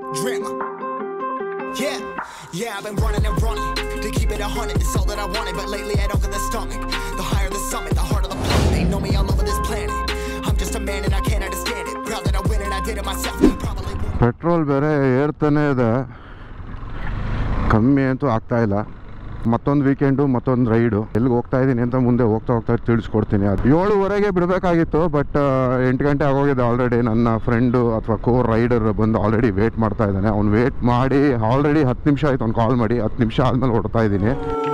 Dreamer. Yeah, yeah, I've been running and running to keep it a hundred. It's all that I wanted, but lately I don't get the stomach. The higher the summit, the harder the planet. They know me all over this planet. I'm just a man and I can't understand it. Proud that I win and I did it myself. Probably won't. Petrol ಬೇರೆ ಏರ್ತಾನೆ ಇದೆ ಕಮ್ಮಿ ಅಂತೂ ಆಗ್ತಾ ಇಲ್ಲ ಮತ್ತೊಂದು weekend ಮತ್ತೊಂದು raid ಎಲ್ಲಿಗೆ ಹೋಗ್ತಾ ಇದ್ದೀನಿ ಅಂತ ಮುಂದೆ ಹೋಗ್ತಾ ಹೋಗ್ತಾ ತಿಳಿಸ್ಕೊಡ್ತೀನಿ ಅದು ಏಳುವರೆಗೆ ಬಿಡಬೇಕಾಗಿತ್ತು ಬಟ್ ಎಂಟು ಗಂಟೆ ಆಗೋಗಿದೆ ಆಲ್ರೆಡಿ ನನ್ನ ಫ್ರೆಂಡು ಅಥವಾ ಕೋ ರೈಡರ್ ಬಂದು ಆಲ್ರೆಡಿ ವೇಟ್ ಮಾಡ್ತಾ ಇದ್ದಾನೆ ಅವ್ನು ವೇಟ್ ಮಾಡಿ ಆಲ್ರೆಡಿ ಹತ್ತು ನಿಮಿಷ ಆಯ್ತು ಅವ್ನು ಕಾಲ್ ಮಾಡಿ ಹತ್ತು ನಿಮಿಷ ಆದಮೇಲೆ ಹೊಡ್ತಾ ಇದ್ದೀನಿ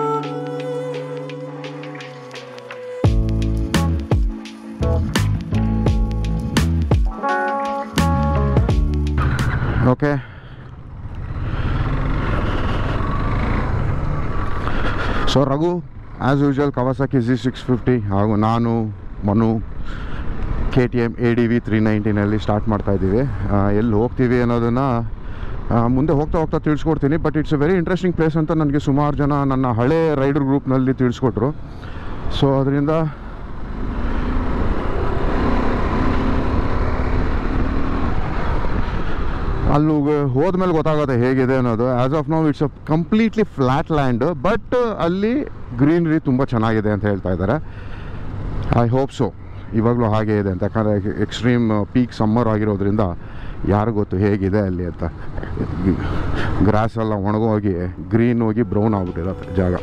okay so Raghu as usual Kawasaki Z six fifty ಹಾಗೂ ನಾನು Manu K T M A D V three ನೈಂಟಿನಲ್ಲಿ ಸ್ಟಾರ್ಟ್ ಮಾಡ್ತಾ ಇದ್ದೀವಿ ಆ, ಎಲ್ಲಿ ಹೋಗ್ತೀವಿ ಅನ್ನೋದನ್ನು ಮುಂದೆ ಹೋಗ್ತಾ ಹೋಗ್ತಾ ತಿಳಿಸ್ಕೊಡ್ತೀನಿ but it's a very interesting place ಅಂತ ನನಗೆ ಸುಮಾರು ಜನ ನನ್ನ ಹಳೆ ರೈಡರ್ ಗ್ರೂಪ್ನಲ್ಲಿ ತಿಳಿಸ್ಕೊಟ್ರು ಸೊ ಅದರಿಂದ ಅಲ್ಲಿ ಹೋದ್ಮೇಲೆ ಗೊತ್ತಾಗುತ್ತೆ ಹೇಗಿದೆ ಅನ್ನೋದು as of now it's a completely flat land but ಅಲ್ಲಿ ಗ್ರೀನರಿ ತುಂಬ ಚೆನ್ನಾಗಿದೆ ಅಂತ ಹೇಳ್ತಾ ಇದ್ದಾರೆ ಐ ಹೋಪ್ ಸೊ ಇವಾಗಲೂ ಹಾಗೆ ಇದೆ ಅಂತ ಯಾಕಂದರೆ ಎಕ್ಸ್ಟ್ರೀಮ್ ಪೀಕ್ ಸಮ್ಮರ್ ಆಗಿರೋದ್ರಿಂದ ಯಾರು ಗೊತ್ತು ಹೇಗಿದೆ ಅಲ್ಲಿ ಅಂತ ಗ್ರಾಸ್ ಎಲ್ಲ ಒಣಗೋಗಿ ಗ್ರೀನ್ ಹೋಗಿ ಬ್ರೌನ್ ಆಗ್ಬಿಟ್ಟಿರತ್ತೆ ಜಾಗ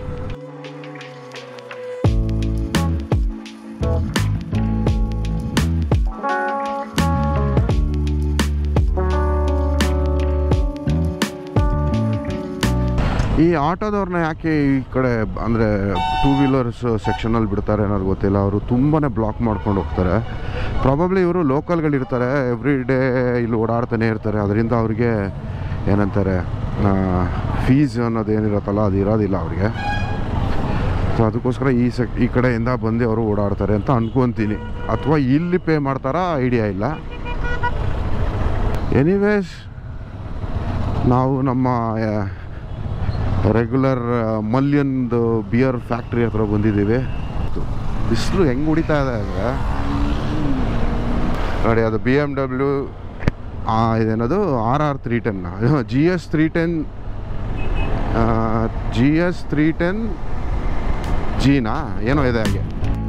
ಈ ಆಟೋದವ್ರನ್ನ ಯಾಕೆ ಈ ಕಡೆ ಅಂದರೆ ಟೂ ವೀಲರ್ಸ್ ಸೆಕ್ಷನಲ್ಲಿ ಬಿಡ್ತಾರೆ ಅನ್ನೋದು ಗೊತ್ತಿಲ್ಲ ಅವರು ತುಂಬಾ ಬ್ಲಾಕ್ ಮಾಡ್ಕೊಂಡು ಹೋಗ್ತಾರೆ ಪ್ರಾಬಬ್ಲಿ ಇವರು ಲೋಕಲ್ಗಳಿರ್ತಾರೆ ಎವ್ರಿ ಡೇ ಇಲ್ಲಿ ಓಡಾಡ್ತಾನೆ ಇರ್ತಾರೆ ಅದರಿಂದ ಅವ್ರಿಗೆ ಏನಂತಾರೆ ಫೀಸ್ ಅನ್ನೋದು ಏನಿರುತ್ತಲ್ಲ ಅದು ಇರೋದಿಲ್ಲ ಅವ್ರಿಗೆ ಸೊ ಅದಕ್ಕೋಸ್ಕರ ಈ ಸೆಕ್ ಈ ಕಡೆಯಿಂದ ಬಂದು ಅವರು ಓಡಾಡ್ತಾರೆ ಅಂತ ಅನ್ಕೊತೀನಿ ಅಥವಾ ಇಲ್ಲಿ ಪೇ ಮಾಡ್ತಾರಾ ಐಡಿಯಾ ಇಲ್ಲ ಎನಿವೇಸ್ ನಾವು ನಮ್ಮ ರೆಗ್ಯುಲರ್ ಮಲ್ಯನ್ದು ಬಿಯರ್ ಫ್ಯಾಕ್ಟ್ರಿ ಹತ್ರ ಬಂದಿದ್ದೀವಿ ಬಿಸಿಲು ಹೆಂಗೆ ಹೊಡಿತಾ ಇದೆ ಅಂದರೆ ನೋಡಿ ಅದು ಬಿ ಎಮ್ ಡಬ್ಲ್ಯೂ ಇದೇನದು R R three ten G S three ten G S three ten ಜೀನಾ ಏನೋ ಇದೆ ಹಾಗೆ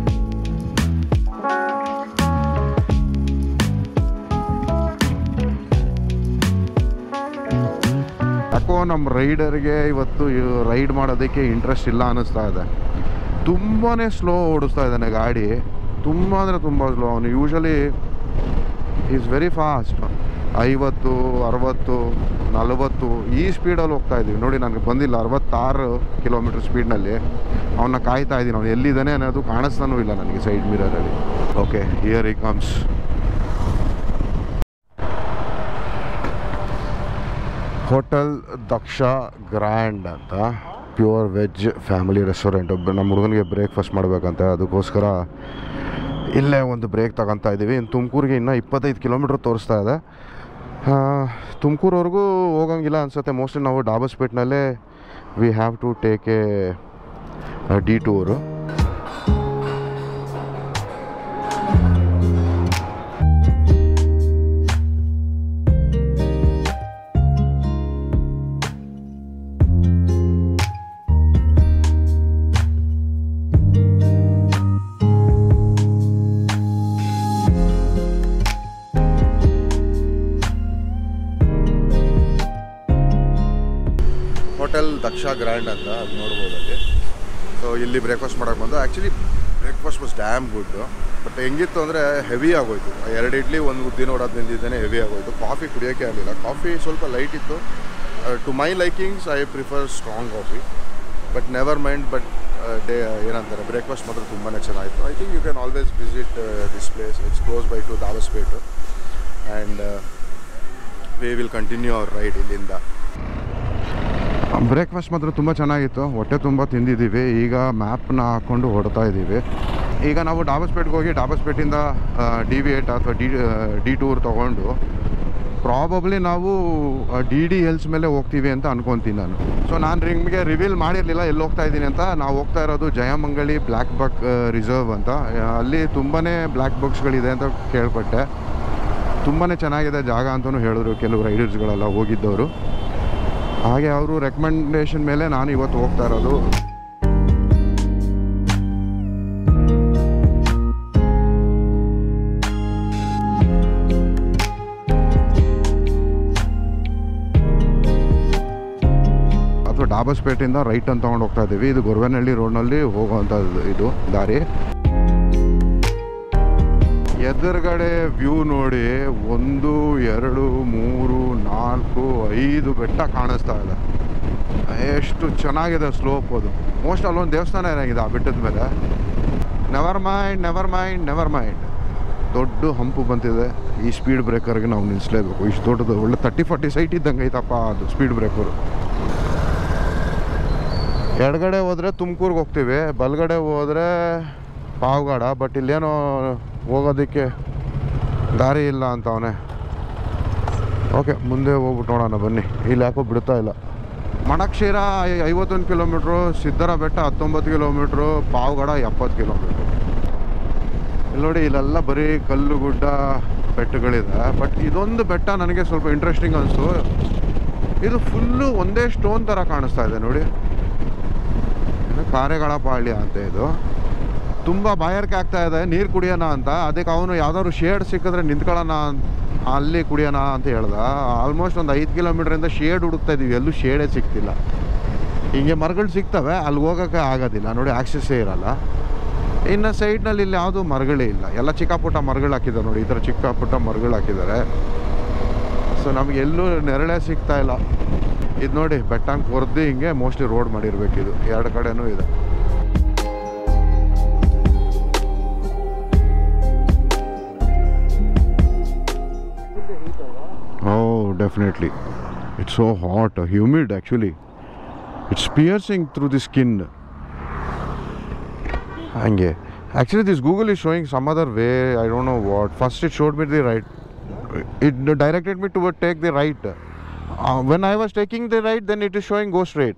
ಯಾಕೋ ನಮ್ಮ ರೈಡರ್ಗೆ ಇವತ್ತು ರೈಡ್ ಮಾಡೋದಕ್ಕೆ ಇಂಟ್ರೆಸ್ಟ್ ಇಲ್ಲ ಅನ್ನಿಸ್ತಾ ಇದೆ ತುಂಬಾ ಸ್ಲೋ ಓಡಿಸ್ತಾ ಇದ್ದಾನೆ ಗಾಡಿ ತುಂಬ ಅಂದರೆ ತುಂಬ ಸ್ಲೋ ಅವನು ಯೂಶಲಿ ಈಸ್ ವೆರಿ ಫಾಸ್ಟ್ ಐವತ್ತು ಅರವತ್ತು ನಲವತ್ತು ಈ ಸ್ಪೀಡಲ್ಲಿ ಹೋಗ್ತಾ ಇದ್ದೀವಿ ನೋಡಿ ನನಗೆ ಬಂದಿಲ್ಲ ಅರವತ್ತಾರು ಕಿಲೋಮೀಟ್ರ್ ಸ್ಪೀಡ್ನಲ್ಲಿ ಅವನ್ನ ಕಾಯ್ತಾ ಇದ್ದೀನಿ ಅವನು ಎಲ್ಲಿದ್ದಾನೆ ಅನ್ನೋದು ಕಾಣಿಸ್ತಾನೂ ಇಲ್ಲ ನನಗೆ ಸೈಡ್ ಮಿರರಲ್ಲಿ ಓಕೆ ಹಿಯರ್ ಈ ಕಮ್ಸ್ ಹೋಟೆಲ್ ದಕ್ಷ ಗ್ರ್ಯಾಂಡ್ ಅಂತ ಪ್ಯೂರ್ ವೆಜ್ ಫ್ಯಾಮಿಲಿ ರೆಸ್ಟೋರೆಂಟ್ ನಮ್ಮ ಹುಡುಗನಿಗೆ ಬ್ರೇಕ್ಫಾಸ್ಟ್ ಮಾಡಬೇಕಂತ ಅದಕ್ಕೋಸ್ಕರ ಇಲ್ಲೇ ಒಂದು ಬ್ರೇಕ್ ತಗೊತಾ ಇದ್ದೀವಿ ಇನ್ನು ತುಮಕೂರಿಗೆ ಇನ್ನೂ ಇಪ್ಪತ್ತೈದು ಕಿಲೋಮೀಟ್ರ್ ತೋರಿಸ್ತಾ ಇದೆ ತುಮಕೂರವರೆಗೂ ಹೋಗಂಗಿಲ್ಲ ಅನ್ಸುತ್ತೆ ಮೋಸ್ಟ್ಲಿ ನಾವು ಡಾಬಸ್ಪೇಟ್ನಲ್ಲೇ we have to take a detour hotel Daksha Grand ಅಂತ ಅದು ನೋಡ್ಬೋದು ಅಲ್ಲಿ ಸೊ ಇಲ್ಲಿ ಬ್ರೇಕ್ಫಾಸ್ಟ್ ಮಾಡೋಕೆ ಬಂದು actually breakfast was damn good but ಹೆಂಗಿತ್ತು ಅಂದರೆ ಹೆವಿ ಆಗೋಯ್ತು ಎರಡು ಇಡ್ಲಿ ಒಂದು ಉದ್ದಿನ ವಡ ತಿಂದಿದ್ದೇನೆ ಹೆವಿ ಆಗೋಯ್ತು ಕಾಫಿ ಕುಡಿಯೋಕ್ಕೆ ಆಗಲಿಲ್ಲ ಕಾಫಿ ಸ್ವಲ್ಪ ಲೈಟ್ ಇತ್ತು to my likings I prefer strong coffee but never mind but the ಏನಂತಾರೆ ಬ್ರೇಕ್ಫಾಸ್ಟ್ ಮಾತ್ರ ತುಂಬಾ ಚೆನ್ನಾಗಿತ್ತು I think you can always visit this place it's close by to Dabaspet and we will continue our ride ಇಲ್ಲಿಂದ breakfast ಮಾತ್ರ ತುಂಬ ಚೆನ್ನಾಗಿತ್ತು ಹೊಟ್ಟೆ ತುಂಬ ತಿಂದಿದ್ದೀವಿ ಈಗ ಮ್ಯಾಪ್ನ ಹಾಕ್ಕೊಂಡು ಹೊಡ್ತಾ ಇದ್ದೀವಿ ಈಗ ನಾವು ಡಾಬಸ್ಪೇಟ್ಗೆ ಹೋಗಿ ಡಾಬಸ್ಪೇಟಿಂದ ಡಿ ವಿ ಏಟ್ ಅಥವಾ ಡಿ ಡಿ ಟೂರ್ ತೊಗೊಂಡು ಪ್ರಾಬಬ್ಲಿ ನಾವು ಡಿ ಡಿ ಹಿಲ್ಸ್ ಮೇಲೆ ಹೋಗ್ತೀವಿ ಅಂತ ಅನ್ಕೊತೀನಿ ನಾನು ಸೊ ನಾನು ನಿಮಗೆ ರಿವೀಲ್ ಮಾಡಿರಲಿಲ್ಲ ಎಲ್ಲಿ ಹೋಗ್ತಾ ಇದ್ದೀನಿ ಅಂತ ನಾವು ಹೋಗ್ತಾ ಇರೋದು ಜಯಮಂಗಳಿ ಬ್ಲ್ಯಾಕ್ ಬಕ್ ರಿಸರ್ವ್ ಅಂತ ಆ, ಅಲ್ಲಿ ತುಂಬಾ ಬ್ಲ್ಯಾಕ್ ಬಕ್ಸ್ಗಳಿದೆ ಅಂತ ಕೇಳ್ಪಟ್ಟೆ ತುಂಬಾ ಚೆನ್ನಾಗಿದೆ ಜಾಗ ಅಂತಲೂ ಹೇಳಿದ್ರು ಕೆಲವು ರೈಡರ್ಸ್ಗಳೆಲ್ಲ ಹೋಗಿದ್ದವರು ಹಾಗೆ ಅವರು ರೆಕಮೆಂಡೇಶನ್ ಮೇಲೆ ನಾನು ಇವತ್ತು ಹೋಗ್ತಾ ಇರೋದು ಅಥವಾ ಡಾಬಸ್ಪೇಟೆಯಿಂದ ರೈಟ್ ಅಂತ ತೊಗೊಂಡು ಹೋಗ್ತಾ ಇದ್ದೀವಿ ಇದು ಗೊರವನಹಳ್ಳಿ ರೋಡ್ನಲ್ಲಿ ಹೋಗುವಂಥ ಇದು ದಾರಿ ಎದುರುಗಡೆ ವ್ಯೂ ನೋಡಿ ಒಂದು ಎರಡು ಮೂರು ನಾಲ್ಕು ಐದು ಬೆಟ್ಟ ಕಾಣಿಸ್ತಾ ಇದೆ ಎಷ್ಟು ಚೆನ್ನಾಗಿದೆ ಸ್ಲೋಪ್ ಅದು ಮೋಸ್ಟ್ ಅಲ್ಲೊಂದು ದೇವಸ್ಥಾನ ಏನಾಗಿದೆ ಆ ಬೆಟ್ಟದ ಮೇಲೆ never mind never mind never mind ದೊಡ್ಡ ಹಂಪು ಬಂತಿದೆ ಈ ಸ್ಪೀಡ್ ಬ್ರೇಕರ್ಗೆ ನಾವು ನಿಲ್ಲಿಸಲೇಬೇಕು ಇಷ್ಟು ದೊಡ್ಡದು ಒಳ್ಳೆ ತರ್ಟಿ ಫಾರ್ಟಿ ಸೈಟ್ ಇದ್ದಂಗೆ ಐತಪ್ಪ ಅದು ಸ್ಪೀಡ್ ಬ್ರೇಕರು ಎಡಗಡೆ ಹೋದರೆ ತುಮಕೂರ್ಗೆ ಹೋಗ್ತೀವಿ ಬಲಗಡೆ ಹೋದರೆ ಪಾವಗಡ ಬಟ್ ಇಲ್ಲೇನೋ ಹೋಗೋದಕ್ಕೆ ದಾರಿ ಇಲ್ಲ ಅಂತ ಅವನೇ ಓಕೆ ಮುಂದೆ ಹೋಗ್ಬಿಟ್ಟು ನೋಡೋಣ ಬನ್ನಿ ಇಲ್ಲಿ ಯಾಕೋ ಬಿಡ್ತಾ ಇಲ್ಲ ಮಣಕ್ಷೀರ ಐ- ಐವತ್ತೊಂದು ಕಿಲೋಮೀಟ್ರು ಸಿದ್ದರ ಬೆಟ್ಟ ಹತ್ತೊಂಬತ್ತು ಕಿಲೋಮೀಟ್ರು ಪಾವಗಡ ಎಪ್ಪತ್ತು ಕಿಲೋಮೀಟ್ರು ಇಲ್ಲಿ ನೋಡಿ ಇಲ್ಲೆಲ್ಲ ಬರೀ ಕಲ್ಲು ಗುಡ್ಡ ಬೆಟ್ಟಗಳಿದೆ ಬಟ್ ಇದೊಂದು ಬೆಟ್ಟ ನನಗೆ ಸ್ವಲ್ಪ ಇಂಟ್ರೆಸ್ಟಿಂಗ್ ಅನಿಸ್ತು ಇದು ಫುಲ್ಲು ಒಂದೇ ಸ್ಟೋನ್ ಥರ ಕಾಣಿಸ್ತಾ ಇದೆ ನೋಡಿ ಏನು ಕಾರೆಗಳ ಪಾಳ್ಯ ಅಂತ ಇದು ತುಂಬ ಬಾಯಾರಿಕೆ ಆಗ್ತಾ ಇದೆ ನೀರು ಕುಡಿಯೋಣ ಅಂತ ಅದಕ್ಕೆ ಅವನು ಯಾವ್ದಾದ್ರು ಶೇಡ್ ಸಿಕ್ಕಿದ್ರೆ ನಿಂತ್ಕೊಳ್ಳೋಣ ಅಂತ ಅಲ್ಲಿ ಕುಡಿಯೋಣ ಅಂತ ಹೇಳ್ದ ಆಲ್ಮೋಸ್ಟ್ ಒಂದು ಐದು ಕಿಲೋಮೀಟ್ರಿಂದ ಶೇಡ್ ಹುಡುಕ್ತಾ ಇದೀವಿ ಎಲ್ಲೂ ಶೇಡೇ ಸಿಗ್ತಿಲ್ಲ ಹಿಂಗೆ ಮರಗಳು ಸಿಗ್ತವೆ ಅಲ್ಲಿ ಹೋಗೋಕ್ಕೆ ಆಗೋದಿಲ್ಲ ನೋಡಿ ಆಕ್ಸೆಸ್ಸೇ ಇರಲ್ಲ ಇನ್ನು ಸೈಡ್ನಲ್ಲಿ ಇಲ್ಲಿ ಯಾವುದೂ ಮರಗಳೇ ಇಲ್ಲ ಎಲ್ಲ ಚಿಕ್ಕ ಪುಟ್ಟ ಮರಗಳು ಹಾಕಿದ್ದಾರೆ ನೋಡಿ ಈ ಥರ ಚಿಕ್ಕ ಪುಟ್ಟ ಮರಗಳು ಹಾಕಿದ್ದಾರೆ ಸೊ ನಮ್ಗೆ ಎಲ್ಲೂ ನೆರಳೇ ಸಿಗ್ತಾ ಇಲ್ಲ ಇದು ನೋಡಿ ಬೆಟ್ಟಂಗೆ ಕೊರ್ದು ಹಿಂಗೆ ಮೋಸ್ಟ್ಲಿ ರೋಡ್ ಮಾಡಿರ್ಬೇಕು ಇದು ಎರಡು ಕಡೆನೂ ಇದೆ oh definitely it's so hot humid actually it's piercing through the skin ಹಂಗೆ actually this Google is showing some other way I don't know what first it showed me the right it directed me to take the right. Uh, when I was taking the right, then it is showing go straight.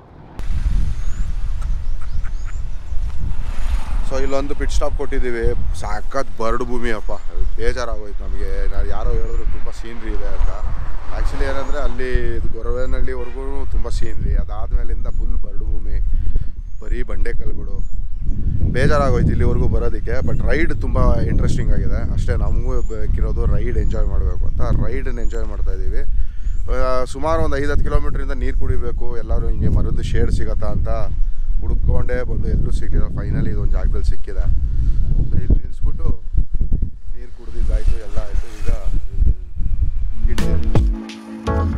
So ಇಲ್ಲೊಂದು pit stop ಕೊಟ್ಟಿದ್ದೀವಿ ಸಾಕತ್ ಬರಡು ಭೂಮಿ ಅಪ್ಪ ಬೇಜಾರಾಗೋಯ್ತು ನಮಗೆ ನಾನು ಯಾರೋ ಹೇಳಿದ್ರು ತುಂಬ ಸೀನ್ರಿ ಇದೆ ಅಂತ ಆ್ಯಕ್ಚುಲಿ ಏನಂದರೆ ಅಲ್ಲಿ ಇದು ಗೊರವೇನಹಳ್ಳಿವರೆಗೂ ತುಂಬ ಸೀನ್ರಿ ಅದಾದಮೇಲಿಂದ ಫುಲ್ ಬರಡು ಭೂಮಿ ಬರೀ ಬಂಡೆಕಲ್ಗಳು ಬೇಜಾರಾಗೋಯ್ತು ಇಲ್ಲಿವರೆಗೂ ಬರೋದಕ್ಕೆ ಬಟ್ ರೈಡ್ ತುಂಬ ಇಂಟ್ರೆಸ್ಟಿಂಗ್ ಆಗಿದೆ ಅಷ್ಟೇ ನಮಗೂ ಬೇಕಿರೋದು ರೈಡ್ ಎಂಜಾಯ್ ಮಾಡಬೇಕು ಅಂತ ರೈಡನ್ನ ಎಂಜಾಯ್ ಮಾಡ್ತಾ ಇದ್ದೀವಿ ಸುಮಾರು ಒಂದು ಐದು ಹತ್ತು ಕಿಲೋಮೀಟ್ರಿಂದ ನೀರು ಕುಡಿಬೇಕು ಎಲ್ಲರೂ ಹಿಂಗೆ ಮರದ ಶೇಡ್ ಸಿಗತ್ತಾ ಅಂತ ಹುಡುಕೊಂಡೇ ಬಂದು ಎಲ್ಲೂ ಸಿಗಲಿಲ್ಲ ಫೈನಲಿ ಇದೊಂದು ಜಾಗದಲ್ಲಿ ಸಿಕ್ಕಿದೆ ಸೊ ಇಲ್ಲಿ ನಿಲ್ಲಿಸ್ಬಿಟ್ಟು ನೀರು ಕುಡ್ದಿದ್ದಾಯ್ತು ಎಲ್ಲ ಆಯಿತು ಈಗ ಇಲ್ಲಿ ಇಟ್ಟಿದ್ದೀವಿ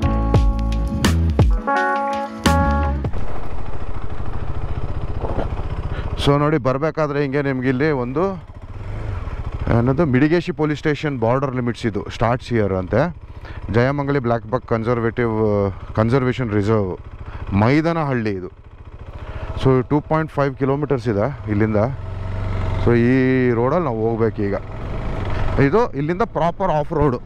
ಸೊ ನೋಡಿ ಬರಬೇಕಾದ್ರೆ ಹಿಂಗೆ ನಿಮ್ಗೆ ಇಲ್ಲಿ ಒಂದು ಏನದು Midigeshi police station border limits ಇದು ಸ್ಟಾರ್ಟ್ಸ್ ಇಯರ್ ಅಂತೆ Jayamangali black buck conservative conservation reserve Maidanahalli ಇದು so two point five kilometres ಇದೆ ಇಲ್ಲಿಂದ ಸೊ ಈ ರೋಡಲ್ಲಿ ನಾವು ಹೋಗ್ಬೇಕು ಈಗ ಇದು ಇಲ್ಲಿಂದ ಪ್ರಾಪರ್ ಆಫ್ ರೋಡು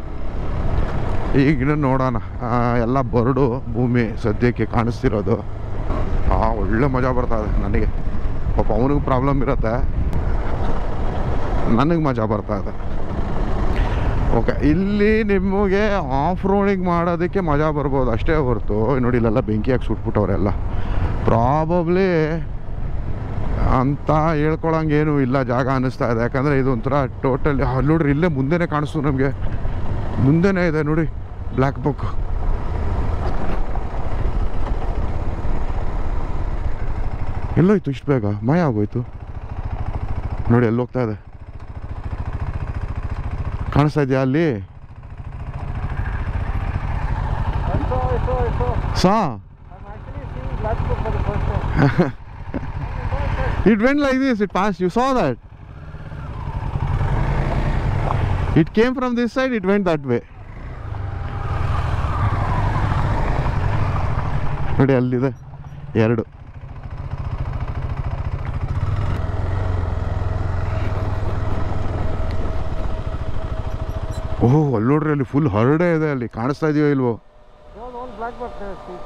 ಈಗ ನೋಡೋಣ ಆ, ಎಲ್ಲ ಬರಡು ಭೂಮಿ ಸದ್ಯಕ್ಕೆ ಕಾಣಿಸ್ತಿರೋದು ಹಾಂ ಒಳ್ಳೆ ಮಜಾ ಬರ್ತಾ ಇದೆ ನನಗೆ ಪಾಪ ಅವನಿಗೆ ಪ್ರಾಬ್ಲಮ್ ಇರುತ್ತೆ ನನಗೆ ಮಜಾ ಬರ್ತಾ ಇದೆ ಓಕೆ ಇಲ್ಲಿ ನಿಮಗೆ ಆಫ್ ರೋಡಿಂಗ್ ಮಾಡೋದಕ್ಕೆ ಮಜಾ ಬರ್ಬೋದು ಅಷ್ಟೇ ಹೊರತು ನೋಡಿ ಇಲ್ಲೆಲ್ಲ ಬೆಂಕಿ ಹಾಕಿ ಸುಟ್ಬಿಟ್ಟವ್ರೆಲ್ಲ ಪ್ರಾಬಬ್ಲಿ ಅಂತ ಹೇಳ್ಕೊಳಂಗೇನು ಇಲ್ಲ ಜಾಗ ಅನ್ನಿಸ್ತಾ ಇದೆ ಯಾಕಂದರೆ ಇದು ಒಂಥರ ಟೋಟಲಿ ಅಲ್ಲಿ ನೋಡ್ರಿ ಇಲ್ಲೇ ಮುಂದೆನೇ ಕಾಣಿಸ್ತು ನಮಗೆ ಮುಂದೆನೇ ಇದೆ ನೋಡಿ ಬ್ಲ್ಯಾಕ್ ಬುಕ್ ಎಲ್ಲೋಯ್ತು ಇಷ್ಟು ಬೇಗ ಮಾಯ ಆಗೋಯ್ತು ನೋಡಿ ಎಲ್ಲಿ ಹೋಗ್ತಾ ಇದೆ ಕಾಣಿಸ್ತಾ ಇದೆಯಾ ಅಲ್ಲಿ I saw, I saw, I saw. Saw I'm actually seeing Black Book for the first time. It went like this, it passed. You saw that? It came from this side, it went that way. ನೋಡಿ ಅಲ್ಲಿದೆ ಎರಡು ಓಹ್ ಅಲ್ಲಿ ನೋಡ್ರಿ ಅಲ್ಲಿ full ಹರಡೆ ಇದೆ ಅಲ್ಲಿ ಕಾಣಿಸ್ತಾ ಇದೆಯೋ ಇಲ್ವೋ There's one Black Book there, see.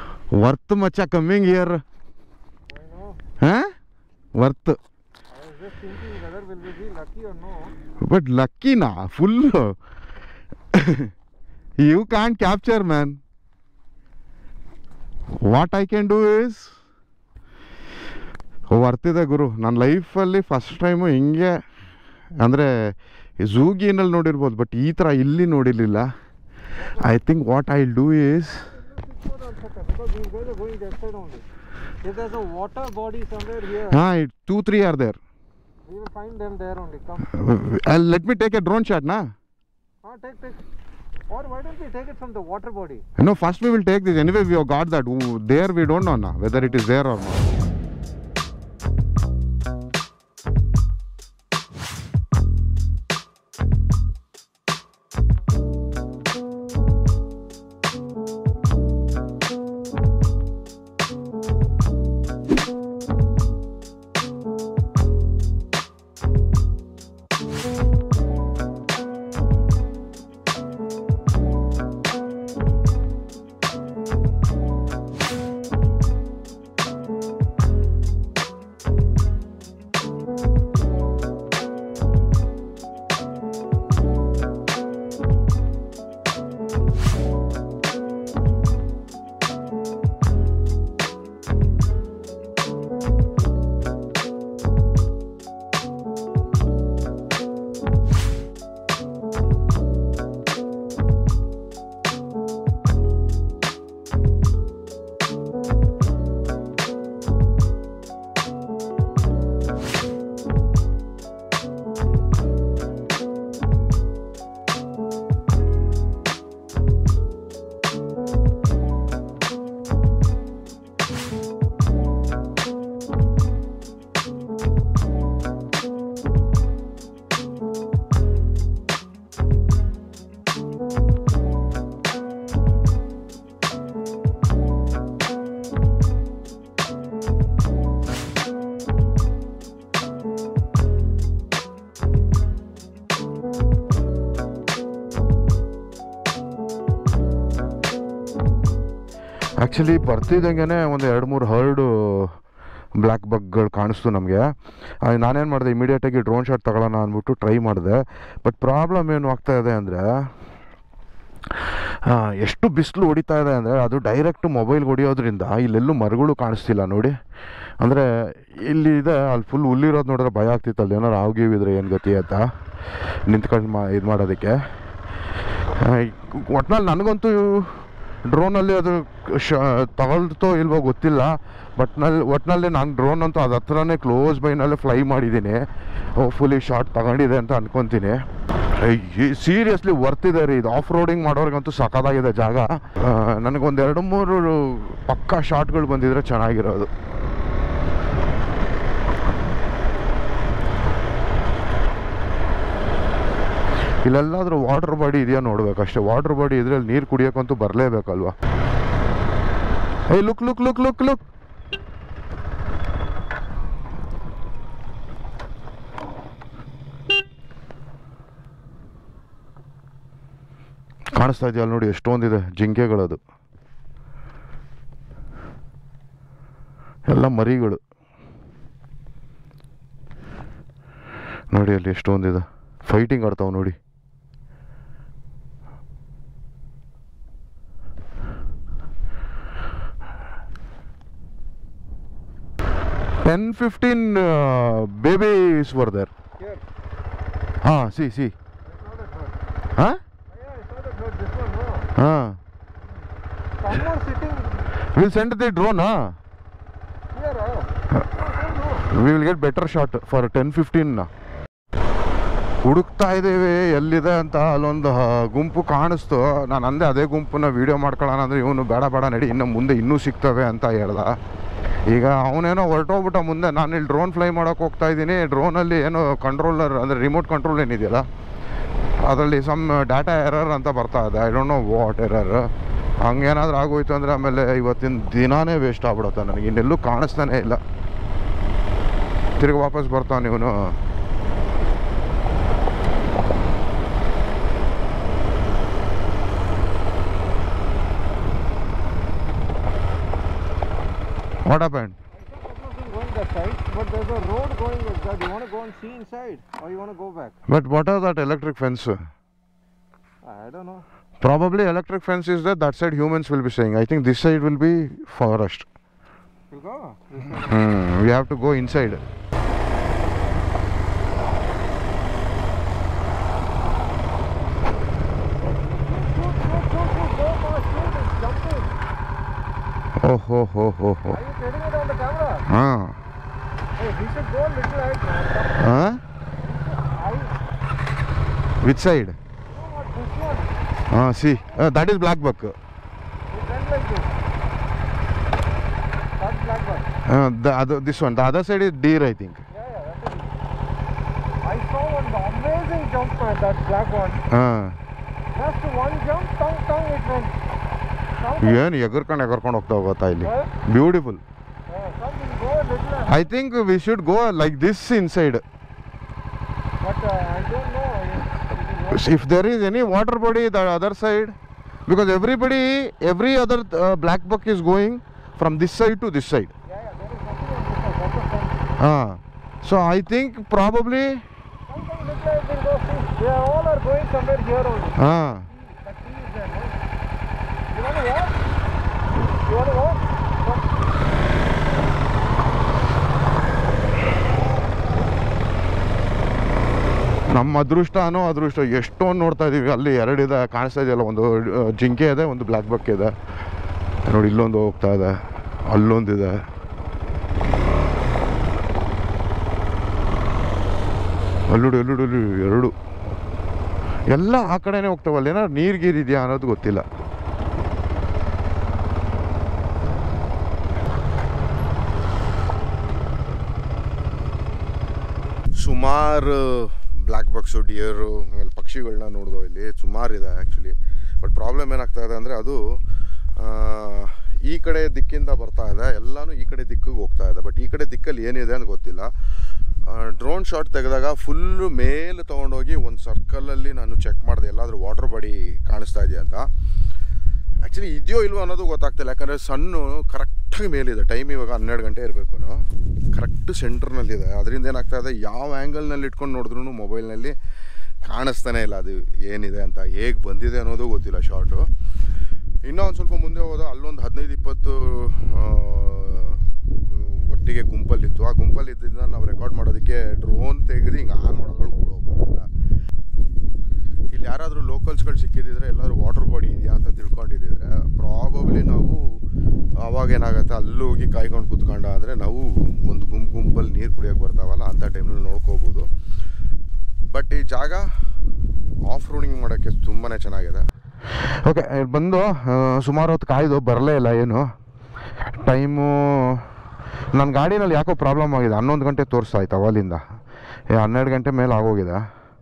Worth ಮಚ್ಚ ಕಮ್ಮಿಂಗ್ ಇಯರ್ I know. ಹಾ worth I was just thinking whether will we be lucky or no. But ಲಕ್ಕಿನಾ full you can capture man what I can do is ವರ್ತಿದೆ ಗುರು ನನ್ನ ಲೈಫಲ್ಲಿ first time ಹಿಂಗೆ ಅಂದರೆ ಝೂಗಿನಲ್ಲಿ ನೋಡಿರ್ಬೋದು ಬಟ್ ಈ ಥರ ಇಲ್ಲಿ ನೋಡಿರಲಿಲ್ಲ I think what I do is Hold on, Chakka, because these guys are going that side only. If there's a water body somewhere here, ಹಾಂ it two three are there we will find them there only. Come. Let me take a drone ಶಾಟ್ನಾ Ah, take, take. Or why don't we take it from the water body? No, first we will take this. Anyway, we have got that. Ooh, There we don't know now whether it is there or not. Actually ಬರ್ತಿದ್ದಂಗೆ ಒಂದು ಎರಡು ಮೂರು ಹರ್ಡು black ಬಗ್ಗಳು ಕಾಣಿಸ್ತು ನಮಗೆ ನಾನೇನು ಮಾಡಿದೆ ಇಮಿಡಿಯೇಟಾಗಿ drone shot ತಗೊಳ್ಳೋಣ ಅಂದ್ಬಿಟ್ಟು ಟ್ರೈ ಮಾಡಿದೆ ಬಟ್ ಪ್ರಾಬ್ಲಮ್ ಏನು ಆಗ್ತಾ ಇದೆ ಅಂದರೆ ಎಷ್ಟು ಬಿಸಿಲು ಹೊಡಿತಾ ಇದೆ ಅಂದರೆ ಅದು ಡೈರೆಕ್ಟ್ ಮೊಬೈಲ್ ಹೊಡಿಯೋದ್ರಿಂದ ಇಲ್ಲೆಲ್ಲೂ ಮರಗಳು ಕಾಣಿಸ್ತಿಲ್ಲ ನೋಡಿ ಅಂದರೆ ಇಲ್ಲಿ ಇದೆ ಅಲ್ಲಿ ಫುಲ್ ಹುಲ್ಲಿರೋದು ನೋಡಿದ್ರೆ ಭಯ ಆಗ್ತಿತ್ತು ಅಲ್ಲಿ ಏನಾರು ಆಗಿವಿದ್ರೆ ಏನು ಗತಿ ಅಂತ ನಿಂತ್ಕೊಂಡು ಮಾ ಇದು ಮಾಡೋದಕ್ಕೆ ಒಟ್ನಲ್ಲಿ ನನಗಂತೂ ಡ್ರೋನಲ್ಲಿ ಅದು ಶ ತಗೊಳ್ತೋ ಇಲ್ವೋ ಗೊತ್ತಿಲ್ಲ ಬಟ್ನಲ್ಲಿ ಒಟ್ಟಿನಲ್ಲಿ ನಾನು ಡ್ರೋನ್ ಅಂತೂ ಅದು ಹತ್ರನೇ ಕ್ಲೋಸ್ ಬೈನಲ್ಲೇ ಫ್ಲೈ ಮಾಡಿದ್ದೀನಿ ಫುಲಿ ಶಾರ್ಟ್ ತಗೊಂಡಿದೆ ಅಂತ ಅನ್ಕೊತೀನಿ ಸೀರಿಯಸ್ಲಿ ವರ್ತಿದೆ ರೀ ಇದು ಆಫ್ ರೋಡಿಂಗ್ ಮಾಡೋರಿಗಂತೂ ಸಖತ್ತಾಗಿದೆ ಜಾಗ ನನಗೊಂದು ಎರಡು ಮೂರು ಪಕ್ಕಾ ಶಾರ್ಟ್ಗಳು ಬಂದಿದ್ರೆ ಚೆನ್ನಾಗಿರೋದು ಇಲ್ಲೆಲ್ಲಾದ್ರೂ ವಾಟರ್ ಬಾಡಿ ಇದೆಯಾ ನೋಡ್ಬೇಕು ಅಷ್ಟೇ ವಾಟರ್ ಬಾಡಿ ಇದ್ರೆ ಅಲ್ಲಿ ನೀರು ಕುಡಿಯೋಕ್ಕಂತೂ ಬರಲೇಬೇಕಲ್ವಾ ಏಯ್ look look look look look ಕಾಣಿಸ್ತಾ ಇದೆಯಲ್ಲ ನೋಡಿ ಎಷ್ಟೊಂದಿದೆ ಜಿಂಕೆಗಳದು ಎಲ್ಲ ಮರಿಗಳು ನೋಡಿ ಅಲ್ಲಿ ಎಷ್ಟೊಂದಿದೆ ಫೈಟಿಂಗ್ ಆಡ್ತಾವೆ ನೋಡಿ ten fifteen babies were there Here. ಹಾಂ see see That's not a bird. ಹಾಂ Yeah, it's not a bird. This one, no. ಹಾಂ Some more sitting will send the drone ಹಾಂ here. Oh. No, no. We will get better shot for ten fifteen ಹುಡುಕ್ತಾ ಇದ್ದೇವೆ ಎಲ್ಲಿದೆ ಅಂತ ಅಲ್ಲೊಂದು ಹ, ಗುಂಪು ಕಾಣಿಸ್ತು ನಾನು ಅಂದೆ ಅದೇ ಗುಂಪನ್ನ ವೀಡಿಯೋ ಮಾಡ್ಕೊಳ್ಳೋಣ ಅಂದರೆ ಇವನು ಬೇಡ ಬೇಡ ನಡಿ ಇನ್ನು ಮುಂದೆ ಇನ್ನೂ ಸಿಗ್ತವೆ ಅಂತ ಹೇಳ್ದ ಈಗ ಅವನೇನೋ ಹೊರಟೋಗ್ಬಿಟ್ಟ ಮುಂದೆ ನಾನು ಇಲ್ಲಿ ಡ್ರೋನ್ ಫ್ಲೈ ಮಾಡೋಕೆ ಹೋಗ್ತಾ ಇದ್ದೀನಿ ಡ್ರೋನಲ್ಲಿ ಏನೋ ಕಂಟ್ರೋಲರ್ ಅಂದರೆ ರಿಮೋಟ್ ಕಂಟ್ರೋಲ್ ಏನಿದೆಯಲ್ಲ ಅದರಲ್ಲಿ ಸಮ್ ಡಾಟಾ ಎರರ್ ಅಂತ ಬರ್ತಾ ಇದೆ I don't know what error ಹಂಗೇನಾದ್ರೂ ಆಗೋಯ್ತು ಅಂದರೆ ಆಮೇಲೆ ಇವತ್ತಿನ ದಿನಾನೇ ವೇಸ್ಟ್ ಆಗ್ಬಿಡುತ್ತೆ ನನಗೆ ಇನ್ನೆಲ್ಲೂ ಕಾಣಿಸ್ತಾನೆ ಇಲ್ಲ ತಿರುಗಿ ವಾಪಸ್ ಬರ್ತಾನೆ ಇವನು what happen I saw a couple of them going that side, but there's There's a road going like that. You want to go and see inside, or you want to go back? But what are that electric fence I don't know. Probably electric fence is that that side humans will be saying I think this side will be forest You go. We have to go inside oh ಹೋ ಹೋ ಹೋ ಹೋ Are you getting it on the camera? ಹಾಂ Hey, we should go a little ahead, man. ಹಾಂ I, you with side know what, this one, ಹಾಂ see that is black buck it went like this. That's black bus. ಅದು this one the other side is deer I think Yeah, yeah, that's it. I saw one amazing jump, man, that black one. ಹಾಂ Just one jump, tongue, tongue, it went. Some ಏನು ಎಗರ್ಕೊಂಡು ಎಗರ್ಕೊಂಡು ಹೋಗ್ತಾವೆ ಗೊತ್ತಾ ಇಲ್ಲಿ Huh? Beautiful Yeah, some will go a little ahead, I think we should go like this inside but uh, I don't know. It is if there is any water body the other side because everybody every other uh, black buck is going from this side to this side Yeah, yeah, there is nothing on this side. That's the fun. uh, so i think probably Sometimes look like they go see. They all are going somewhere here only. uh, The tree is there, no? You want to walk? You want to walk? Come. ನಮ್ಮ ಅದೃಷ್ಟನೋ ಅದೃಷ್ಟ ಎಷ್ಟೊಂದು ನೋಡ್ತಾ ಇದೀವಿ ಅಲ್ಲಿ ಎರಡಿದೆ ಕಾಣಿಸ್ತಾ ಇದೆಯಲ್ಲ ಒಂದು ಆ, ಜಿಂಕೆ ಇದೆ ಒಂದು ಬ್ಲ್ಯಾಕ್ ಬಕ್ ಇದೆ ನೋಡಿ ಇಲ್ಲೊಂದು ಹೋಗ್ತಾ ಇದೆ ಅಲ್ಲೊಂದಿದೆ ಅಲ್ಲುಡು ಎಲ್ಲುಡು ಅಲ್ಲಿ ಎರಡು ಎಲ್ಲ ಆ ಕಡೆನೇ ಹೋಗ್ತಾವಲ್ಲ ಏನಾದ್ರು ನೀರು ಗೀರಿದೆಯಾ ಅನ್ನೋದು ಗೊತ್ತಿಲ್ಲ ಸುಮಾರು ಬ್ಲ್ಯಾಕ್ ಬಕ್ಸು ಡಿಯರು ಆಮೇಲೆ ಪಕ್ಷಿಗಳನ್ನ ನೋಡ್ದೋ ಇಲ್ಲಿ ಸುಮಾರು ಇದೆ ಆ್ಯಕ್ಚುಲಿ ಬಟ್ ಪ್ರಾಬ್ಲಮ್ ಏನಾಗ್ತಾ ಇದೆ ಅಂದರೆ ಅದು ಆ, ಈ ಕಡೆ ದಿಕ್ಕಿಂದ ಬರ್ತಾ ಇದೆ ಎಲ್ಲನೂ ಈ ಕಡೆ ದಿಕ್ಕಿಗೆ ಹೋಗ್ತಾ ಇದೆ ಬಟ್ ಈ ಕಡೆ ದಿಕ್ಕಲ್ಲಿ ಏನಿದೆ ಅಂತ ಗೊತ್ತಿಲ್ಲ ಡ್ರೋನ್ ಶಾಟ್ ತೆಗೆದಾಗ ಫುಲ್ಲು ಮೇಲೆ ತೊಗೊಂಡೋಗಿ ಒಂದು ಸರ್ಕಲಲ್ಲಿ ನಾನು ಚೆಕ್ ಮಾಡಿದೆ ಎಲ್ಲಾದರೂ ವಾಟರ್ ಬಾಡಿ ಕಾಣಿಸ್ತಾ ಇದೆಯಾ ಅಂತ ಆ್ಯಕ್ಚುಲಿ ಇದೆಯೋ ಇಲ್ವೋ ಅನ್ನೋದು ಗೊತ್ತಾಗ್ತಿಲ್ಲ ಯಾಕಂದರೆ ಸಣ್ಣು ಕರೆಕ್ಟಾಗಿ ಮೇಲಿದೆ ಟೈಮ್ ಇವಾಗ ಹನ್ನೆರಡು ಗಂಟೆ ಇರಬೇಕು ಕರೆಕ್ಟ್ ಸೆಂಟ್ರ್ನಲ್ಲಿದೆ ಅದರಿಂದ ಏನಾಗ್ತಾ ಇದೆ ಯಾವ ಆ್ಯಂಗಲ್ನಲ್ಲಿ ಇಟ್ಕೊಂಡು ನೋಡಿದ್ರು ಮೊಬೈಲ್ನಲ್ಲಿ ಕಾಣಿಸ್ತಾನೆ ಇಲ್ಲ ಅದು ಏನಿದೆ ಅಂತ ಹೇಗೆ ಬಂದಿದೆ ಅನ್ನೋದು ಗೊತ್ತಿಲ್ಲ ಶಾರ್ಟು ಇನ್ನೂ ಒಂದು ಸ್ವಲ್ಪ ಮುಂದೆ ಹೋದ ಅಲ್ಲೊಂದು ಹದಿನೈದು ಇಪ್ಪತ್ತು ಆ, ಒಟ್ಟಿಗೆ ಗುಂಪಲ್ಲಿತ್ತು ಆ ಗುಂಪಲ್ಲಿ ಇದ್ದಿದ್ದನ್ನ ನಾವು ರೆಕಾರ್ಡ್ ಮಾಡೋದಕ್ಕೆ ಡ್ರೋನ್ ತೆಗೆದು ಹಿಂಗೆ ಆನ್ ಮಾಡೋದ್ರೊಳಗೆ ಕೂಡ ಹೋಗ್ಬಿಟ್ಟಿಲ್ಲ ಇಲ್ಲಿ ಯಾರಾದರೂ ಲೋಕಲ್ಸ್ಗಳು ಸಿಕ್ಕಿದ್ರೆ ಎಲ್ಲರೂ ವಾಟರ್ ಬಾಡಿ ಇದೆಯಾ ಅಂತ ತಿಳ್ಕೊಂಡಿದ್ದಿದ್ರೆ ಪ್ರಾಬಬ್ಲಿ ನಾವು ಅವಾಗ ಏನಾಗುತ್ತೆ ಅಲ್ಲಿ ಹೋಗಿ ಕಾಯ್ಕೊಂಡು ಕೂತ್ಕೊಂಡ ಅಂದರೆ ನಾವು ಒಂದು ಗುಂಪು ಗುಂಪಲ್ಲಿ ನೀರು ಕುಡಿಯೋಕೆ ಬರ್ತಾವಲ್ಲ ಅಂಥ ಟೈಮ್ನಲ್ಲಿ ನೋಡ್ಕೋಬೋದು ಬಟ್ ಈ ಜಾಗ ಆಫ್ ರೋಡಿಂಗ್ ಮಾಡೋಕ್ಕೆ ತುಂಬಾ ಚೆನ್ನಾಗಿದೆ ಓಕೆ ಬಂದು ಸುಮಾರು ಹೊತ್ತು ಕಾಯ್ದು ಬರಲೇ ಇಲ್ಲ ಏನು ಟೈಮು ನನ್ನ ಗಾಡಿನಲ್ಲಿ ಯಾಕೋ ಪ್ರಾಬ್ಲಮ್ ಆಗಿದೆ ಹನ್ನೊಂದು ಗಂಟೆ ತೋರಿಸ್ತಾ ಇತ್ತು ಅವಲಿಂದ ಏ, ಹನ್ನೆರಡು ಗಂಟೆ ಮೇಲೆ ಆಗೋಗಿದೆ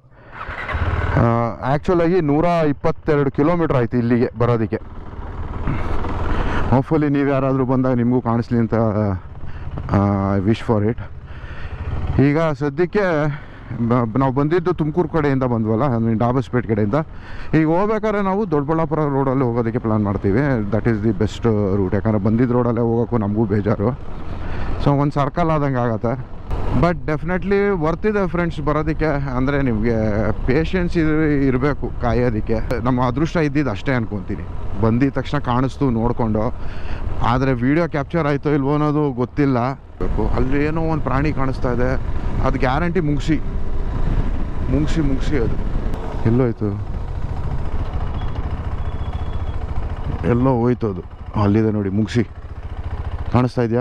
ಆ್ಯಕ್ಚುಲಾಗಿ ನೂರ ಇಪ್ಪತ್ತೆರಡು ಕಿಲೋಮೀಟ್ರ್ ಆಯಿತು ಇಲ್ಲಿಗೆ ಬರೋದಕ್ಕೆ ಹೋಪ್ಫುಲಿ ನೀವು ಯಾರಾದರೂ ಬಂದಾಗ ನಿಮಗೂ ಕಾಣಿಸ್ಲಿ ಅಂತ ವಿಶ್ ಫಾರ್ ಇಟ್ ಈಗ ಸದ್ಯಕ್ಕೆ ಬ- ನಾವು ಬಂದಿದ್ದು ತುಮಕೂರು ಕಡೆಯಿಂದ ಬಂದ್ವಲ್ಲ ಅಂದರೆ ಡಾಬಸ್ಪೇಟ್ ಕಡೆಯಿಂದ ಈಗ ಹೋಗ್ಬೇಕಾದ್ರೆ ನಾವು ದೊಡ್ಡಬಳ್ಳಾಪುರ ರೋಡಲ್ಲಿ ಹೋಗೋದಕ್ಕೆ ಪ್ಲ್ಯಾನ್ ಮಾಡ್ತೀವಿ that is the best route ಯಾಕಂದರೆ ಬಂದಿದ್ದ ರೋಡಲ್ಲೇ ಹೋಗೋಕ್ಕೂ ನಮಗೂ ಬೇಜಾರು ಸೊ ಒಂದು ಸರ್ಕಲ್ ಆದಂಗೆ ಆಗತ್ತೆ ಬಟ್ ಡೆಫಿನೆಟ್ಲಿ ವರ್ತಿದೆ ಫ್ರೆಂಡ್ಸ್ ಬರೋದಕ್ಕೆ ಅಂದರೆ ನಿಮಗೆ ಪೇಷನ್ಸ್ ಇರಬೇಕು ಕಾಯೋದಕ್ಕೆ ನಮ್ಮ ಅದೃಷ್ಟ ಇದ್ದಿದ್ದು ಅಷ್ಟೇ ಅನ್ಕೊತೀನಿ ಬಂದಿದ ತಕ್ಷಣ ಕಾಣಿಸ್ತು ನೋಡಿಕೊಂಡು ಆದರೆ ವಿಡಿಯೋ ಕ್ಯಾಪ್ಚರ್ ಆಯಿತೋ ಇಲ್ವೋ ಅನ್ನೋದು ಗೊತ್ತಿಲ್ಲ ಅಲ್ಲಿ ಏನೋ ಒಂದು ಪ್ರಾಣಿ ಕಾಣಿಸ್ತಾ ಇದೆ ಅದು ಗ್ಯಾರಂಟಿ ಮುಗಿಸಿ ಮುಗಿಸಿ ಮುಗಿಸಿ ಅದು ಎಲ್ಲೋಯ್ತು ಎಲ್ಲೋ ಹೋಯ್ತು ಅದು ಅಲ್ಲಿದೆ ನೋಡಿ ಮುಗಿಸಿ ಕಾಣಿಸ್ತಾ ಇದೆಯಾ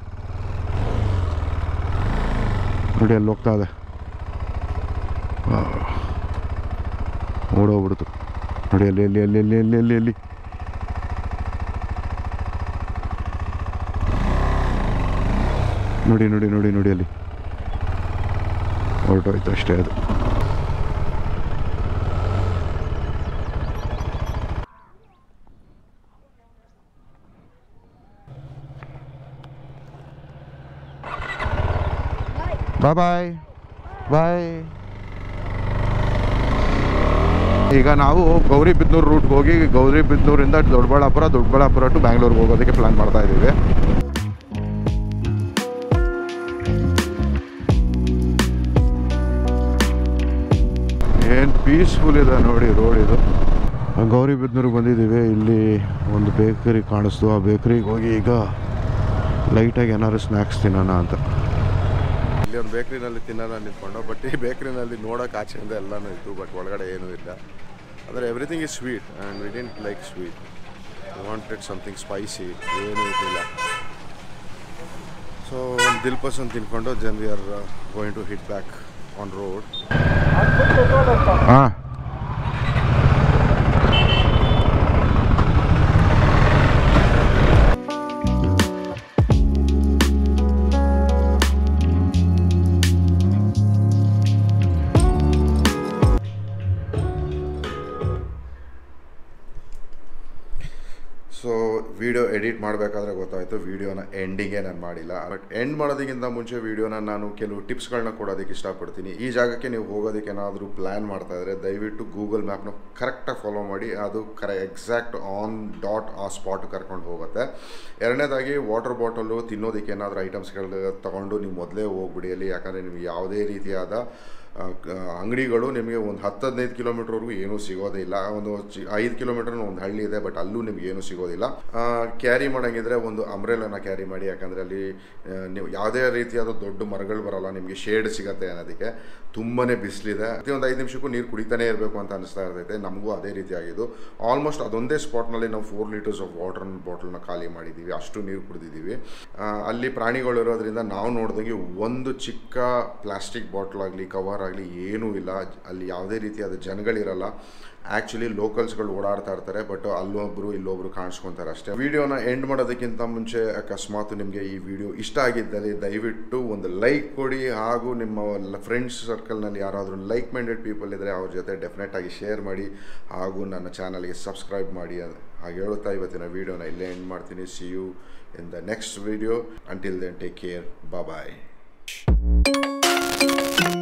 ನೋಡಿ ಅಲ್ಲಿ ಹೋಗ್ತಾ ಇದೆ ಆ. ಓಡೋಗ್ಬಿಡ್ತು ನೋಡಿ ಅಲ್ಲಿ ಅಲ್ಲಿ ಅಲ್ಲಿ ಅಲ್ಲಿ ಅಲ್ಲಿ ಅಲ್ಲಿ ಅಲ್ಲಿ ನೋಡಿ ನೋಡಿ ನೋಡಿ ನೋಡಿ ಅಲ್ಲಿ ಹೊರಟೋಯ್ತು ಅಷ್ಟೇ ಅದು ಬಾಯ್ ಬಾಯ್ ಬಾಯ್ ಈಗ ನಾವು ಗೌರಿಬಿದನೂರು ರೂಟ್ಗೆ ಹೋಗಿ ಗೌರಿಬಿದನೂರಿಂದ ದೊಡ್ಡಬಳ್ಳಾಪುರ ದೊಡ್ಡಬಳ್ಳಾಪುರ ಟು ಬ್ಯಾಂಗ್ಳೂರ್ಗೆ ಹೋಗೋದಕ್ಕೆ ಪ್ಲ್ಯಾನ್ ಮಾಡ್ತಾ ಇದ್ದೀವಿ ಏನು ಪೀಸ್ಫುಲ್ ಇದೆ ನೋಡಿ ರೋಡ್ ಇದು ಗೌರಿಬಿದನೂರಿಗೆ ಬಂದಿದ್ದೀವಿ ಇಲ್ಲಿ ಒಂದು ಬೇಕರಿ ಕಾಣಿಸ್ತು ಆ ಬೇಕರಿಗೆ ಹೋಗಿ ಈಗ ಲೈಟಾಗಿ ಏನಾದ್ರು ಸ್ನ್ಯಾಕ್ಸ್ ತಿನ್ನೋಣ ಅಂತ ಇಲ್ಲಿ ಒಂದು ಬೇಕ್ರಿನಲ್ಲಿ ತಿನ್ನೋಣ ನಿಂತ್ಕೊಂಡು ಬಟ್ ಈ ಬೇಕ್ರಿನಲ್ಲಿ ನೋಡೋಕೆ ಆಚೆಯಿಂದ ಎಲ್ಲನೂ ಇತ್ತು ಬಟ್ ಒಳಗಡೆ ಏನೂ ಇಲ್ಲ ಅಂದರೆ everything is sweet and we don't like sweet wanted something spicy ಏನೂ ಇರಲಿಲ್ಲ ಸೊ ಒಂದು ದಿಲ್ ಪರ್ಸನ್ ತಿನ್ಕೊಂಡು then we are going to hit back on road ಹಾಂ ಸೊ ವಿಡಿಯೋ ಎಡಿಟ್ ಮಾಡಬೇಕಾದ್ರೆ ಗೊತ್ತಾಯಿತು ವಿಡಿಯೋನ ಎಂಡಿಂಗೇ ನಾನು ಮಾಡಿಲ್ಲ ಬಟ್ ಎಂಡ್ ಮಾಡೋದಕ್ಕಿಂತ ಮುಂಚೆ ವಿಡಿಯೋನ ನಾನು ಕೆಲವು ಟಿಪ್ಸ್ಗಳನ್ನ ಕೊಡೋದಕ್ಕೆ ಇಷ್ಟಪಡ್ತೀನಿ ಈ ಜಾಗಕ್ಕೆ ನೀವು ಹೋಗೋದಕ್ಕೆ ಏನಾದರೂ ಪ್ಲ್ಯಾನ್ ಮಾಡ್ತಾ ಇದ್ರೆ ದಯವಿಟ್ಟು ಗೂಗಲ್ ಮ್ಯಾಪ್ನ ಕರೆಕ್ಟಾಗಿ ಫಾಲೋ ಮಾಡಿ ಅದು ಕರೆ ಎಕ್ಸಾಕ್ಟ್ ಆನ್ ಡಾಟ್ ಆ ಸ್ಪಾಟ್ ಕರ್ಕೊಂಡು ಹೋಗುತ್ತೆ ಎರಡನೇದಾಗಿ ವಾಟರ್ ಬಾಟಲು ತಿನ್ನೋದಕ್ಕೆ ಏನಾದರೂ ಐಟಮ್ಸ್ಗಳು ತಗೊಂಡು ನೀವು ಮೊದಲೇ ಹೋಗ್ಬಿಡಿ ಅಲ್ಲಿ ಯಾಕಂದರೆ ನಿಮ್ಗೆ ಯಾವುದೇ ರೀತಿಯಾದ ಆ, ಕ- ಅಂಗಡಿಗಳು ನಿಮಗೆ ಒಂದು ಹತ್ತು ಹದಿನೈದು ಕಿಲೋಮೀಟ್ರ್ವರೆಗೂ ಏನೂ ಸಿಗೋದೇ ಇಲ್ಲ ಒಂದು ಚಿ ಐದು ಕಿಲೋಮೀಟರ್ ಒಂದು ಹಳ್ಳಿ ಇದೆ ಬಟ್ ಅಲ್ಲೂ ನಿಮ್ಗೆ ಏನೂ ಸಿಗೋದಿಲ್ಲ ಕ್ಯಾರಿ ಮಾಡೋಂಗಿದ್ರೆ ಒಂದು ಅಂಬ್ರೆಲನ ಕ್ಯಾರಿ ಮಾಡಿ ಯಾಕಂದರೆ ಅಲ್ಲಿ ಆ, ನೀವು ಯಾವುದೇ ರೀತಿಯಾದ ದೊಡ್ಡ ಮರಗಳು ಬರೋಲ್ಲ ನಿಮಗೆ ಶೇಡ್ ಸಿಗತ್ತೆ ಅನ್ನೋದಕ್ಕೆ ತುಂಬಾ ಬಿಸಿಲಿದೆ ಪ್ರತಿಯೊಂದು ಐದು ನಿಮಿಷಕ್ಕೂ ನೀರು ಕುಡಿತಾನೇ ಇರಬೇಕು ಅಂತ ಅನಿಸ್ತಾ ಇರ್ತೈತೆ ನಮಗೂ ಅದೇ ರೀತಿ ಆಗಿದ್ದು ಆಲ್ಮೋಸ್ಟ್ ಅದೊಂದೇ ಸ್ಪಾಟ್ನಲ್ಲಿ ನಾವು ಫೋರ್ ಲೀಟರ್ಸ್ ಆಫ್ ವಾಟರ್ ಬಾಟಲ್ನ ಖಾಲಿ ಮಾಡಿದ್ದೀವಿ ಅಷ್ಟು ನೀರು ಕುಡಿದಿದ್ದೀವಿ ಆ, ಅಲ್ಲಿ ಪ್ರಾಣಿಗಳು ಇರೋದ್ರಿಂದ ನಾವು ನೋಡಿದಂಗೆ ಒಂದು ಚಿಕ್ಕ ಪ್ಲಾಸ್ಟಿಕ್ ಬಾಟ್ಲ್ ಆಗಲಿ ಕವರ್ ಆಗಲಿ ಏನೂ ಇಲ್ಲ ಅಲ್ಲಿ ಯಾವುದೇ ರೀತಿಯಾದ ಜನಗಳಿರಲ್ಲ ಆ್ಯಕ್ಚುಲಿ ಲೋಕಲ್ಸ್ಗಳು ಓಡಾಡ್ತಾ ಇರ್ತಾರೆ ಬಟ್ ಅಲ್ಲೊಬ್ರು ಇಲ್ಲೊಬ್ರು ಕಾಣಿಸ್ಕೊತಾರೆ ಅಷ್ಟೇ ವಿಡಿಯೋನ ಎಂಡ್ ಮಾಡೋದಕ್ಕಿಂತ ಮುಂಚೆ ಅಕಸ್ಮಾತ್ ನಿಮಗೆ ಈ ವಿಡಿಯೋ ಇಷ್ಟ ಆಗಿದ್ದಲ್ಲಿ ದಯವಿಟ್ಟು ಒಂದು ಲೈಕ್ ಕೊಡಿ ಹಾಗೂ ನಿಮ್ಮ ಫ್ರೆಂಡ್ಸ್ ಸರ್ಕಲ್ನಲ್ಲಿ ಯಾರಾದರೂ ಲೈಕ್ ಮೈಂಡೆಡ್ ಪೀಪಲ್ ಇದ್ದರೆ ಅವ್ರ ಜೊತೆ ಡೆಫಿನೆಟ್ ಆಗಿ ಶೇರ್ ಮಾಡಿ ಹಾಗೂ ನನ್ನ ಚಾನಲ್ಗೆ ಸಬ್ಸ್ಕ್ರೈಬ್ ಮಾಡಿ ಹಾಗೆ ಹೇಳುತ್ತಾ ಇವತ್ತಿನ ವಿಡಿಯೋನ ಇಲ್ಲೇ ಎಂಡ್ ಮಾಡ್ತೀನಿ see you in the next video until then take care bye